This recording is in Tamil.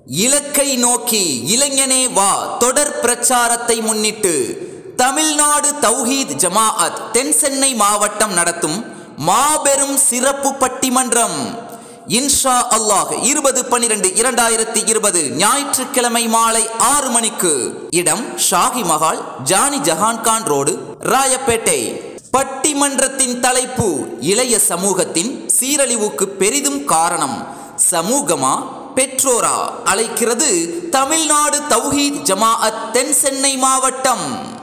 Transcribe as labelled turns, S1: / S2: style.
S1: இலக்கை நோக்கி இளைஞனே வா தொடர் பிரச்சாரத்தை முன்னிட்டு தமிழ்நாடு தௌஹீத் ஜமாஅத் தென் சென்னை மாவட்டம் நடத்தும் மாபெரும் சிறப்பு பட்டிமன்றம் இன்ஷா அல்லாஹ் இருபது பன்னிரண்டு இரண்டாயிரத்தி இருபது ஞாயிற்றுக்கிழமை மாலை ஆறு மணிக்கு இடம் ஷாஹி மஹால் ஜானி ஜஹான்கான் ரோடு ராயப்பேட்டை பட்டிமன்றத்தின் தலைப்பு இளைய சமூகத்தின் சீரழிவுக்கு பெரிதும் காரணம் சமூகமா பெற்றோரா அழைக்கிறது தமிழ்நாடு தௌஹீத் ஜமாஅத் தென் சென்னை மாவட்டம்